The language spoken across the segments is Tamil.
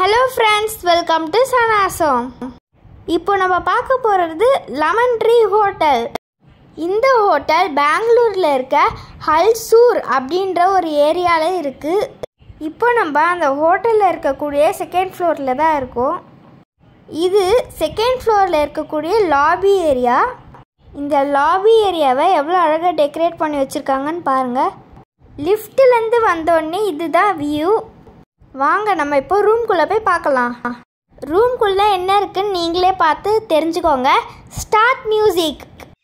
ஹலோ ஃப்ரெண்ட்ஸ் வெல்கம் டு சனாசோம் இப்போ நம்ம பார்க்க போகிறது லெமன் ட்ரீ ஹோட்டல் இந்த ஹோட்டல் பெங்களூரில் இருக்க ஹல்சூர் அப்படின்ற ஒரு ஏரியாவில் இருக்குது இப்போ நம்ம அந்த ஹோட்டலில் இருக்கக்கூடிய செகண்ட் ஃப்ளோரில் தான் இருக்கோம் இது செகண்ட் ஃப்ளோரில் இருக்கக்கூடிய லாபி ஏரியா இந்த லாபி ஏரியாவை எவ்வளோ அழகாக டெக்கரேட் பண்ணி வச்சுருக்காங்கன்னு பாருங்கள் லிஃப்ட்லேருந்து வந்தோடனே இதுதான் வியூ வாங்க நம்ம இப்போ ரூம்குள்ளே போய் பார்க்கலாம் ரூம்குள்ளே என்ன இருக்குன்னு நீங்களே பார்த்து தெரிஞ்சுக்கோங்க ஸ்டார்ட் மியூசிக்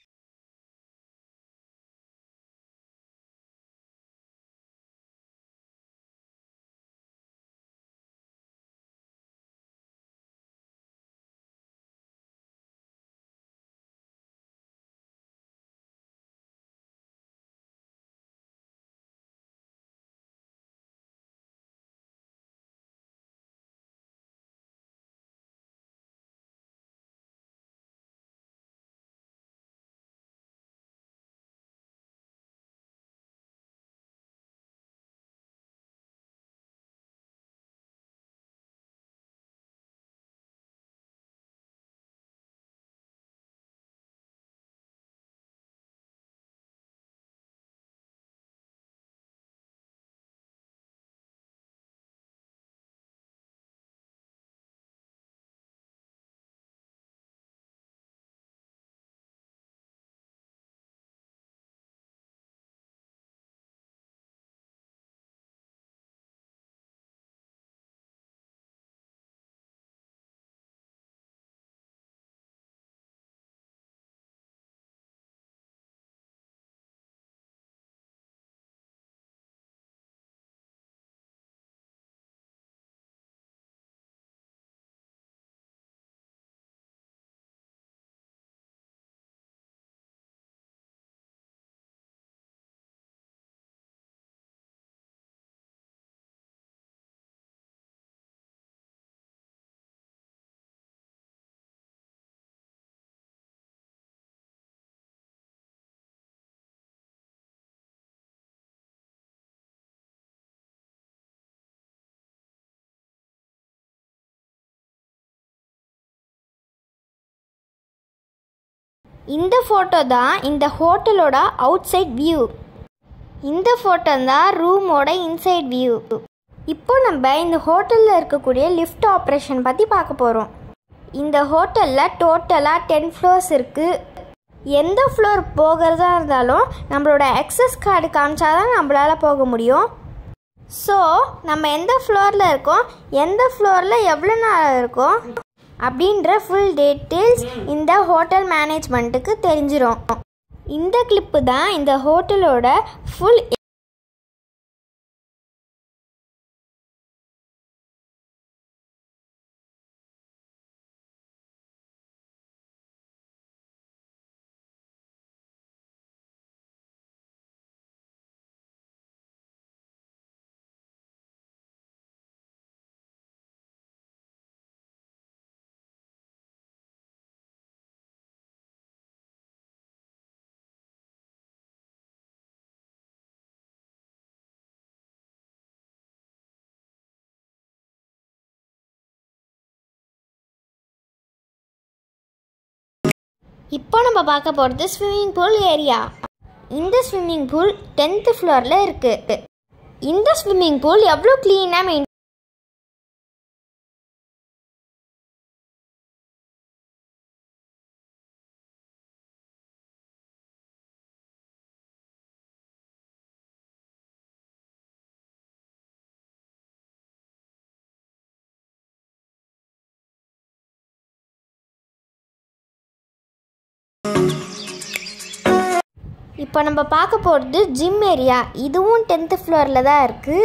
இந்த ஃபோட்டோ தான் இந்த ஹோட்டலோட அவுட் சைட் வியூ இந்த ஃபோட்டோ தான் ரூமோட இன்சைட் வியூ இப்போ நம்ம இந்த ஹோட்டலில் இருக்கக்கூடிய லிஃப்ட் ஆப்ரேஷன் பற்றி பார்க்க போகிறோம் இந்த ஹோட்டலில் டோட்டலாக டென் ஃப்ளோர்ஸ் இருக்குது எந்த ஃப்ளோர் போகிறதா இருந்தாலும் நம்மளோட எக்ஸஸ் கார்டு காமிச்சா தான் நம்மளால் போக முடியும் ஸோ நம்ம எந்த ஃப்ளோரில் இருக்கோம் எந்த ஃப்ளோரில் எவ்வளோ நாள் இருக்கோம் அப்படின்ற ஃபுல் டீட்டெயில்ஸ் இந்த ஹோட்டல் மேனேஜ்மெண்ட்டுக்கு தெரிஞ்சிரும் இந்த கிளிப்பு தான் இந்த ஹோட்டலோட ஃபுல் இப்போ நம்ம பார்க்க போகிறது ஸ்விம்மிங் பூல் ஏரியா இந்த ஸ்விம்மிங் பூல் டென்த்து ஃப்ளோரில் இருக்குது இந்த ஸ்விம்மிங் பூல் எவ்வளோ க்ளீனாக மெயின் இப்போ நம்ம பார்க்க போகிறது ஜிம் ஏரியா இதுவும் டென்த்து ஃப்ளோரில் தான் இருக்குது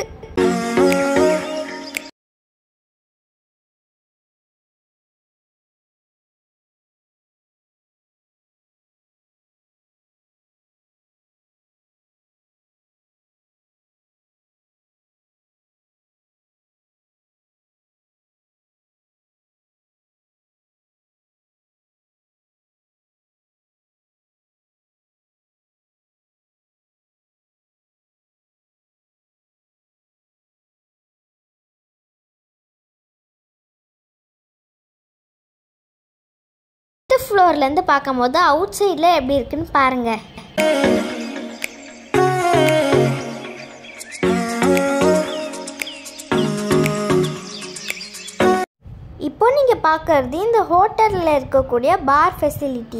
ஃப்ளோர்லேருந்து பார்க்கும்போது அவுட் சைடில் எப்படி இருக்குன்னு பாருங்கள் இப்போ நீங்கள் பார்க்கறது இந்த ஹோட்டலில் இருக்கக்கூடிய பார் ஃபெசிலிட்டி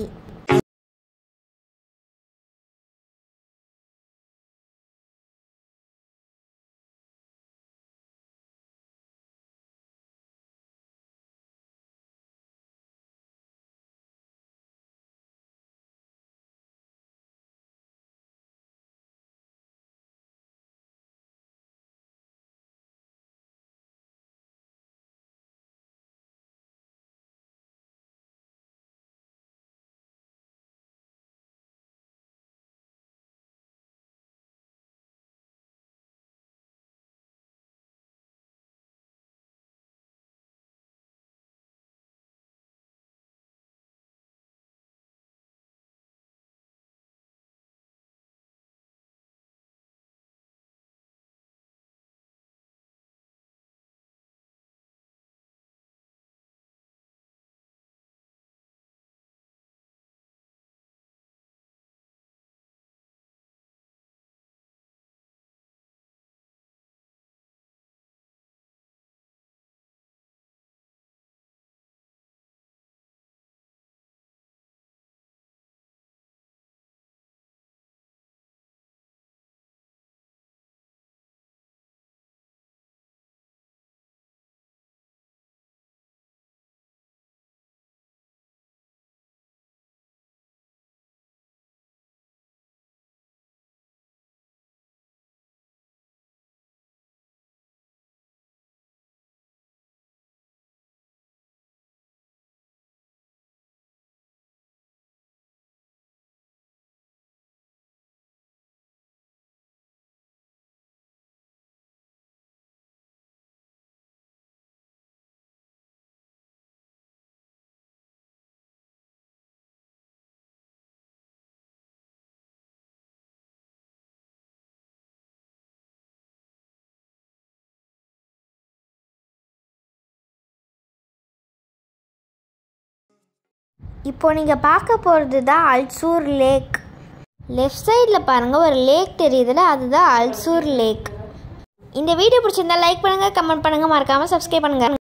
இப்போ நீங்கள் பார்க்க போகிறது தான் அல்சூர் லேக் லெஃப்ட் சைடில் பாருங்கள் ஒரு லேக் தெரியுதுல அதுதான் அல்சூர் லேக் இந்த வீடியோ பிடிச்சிருந்தா லைக் பண்ணுங்கள் கமெண்ட் பண்ணுங்கள் மறக்காமல் சப்ஸ்கிரைப் பண்ணுங்கள்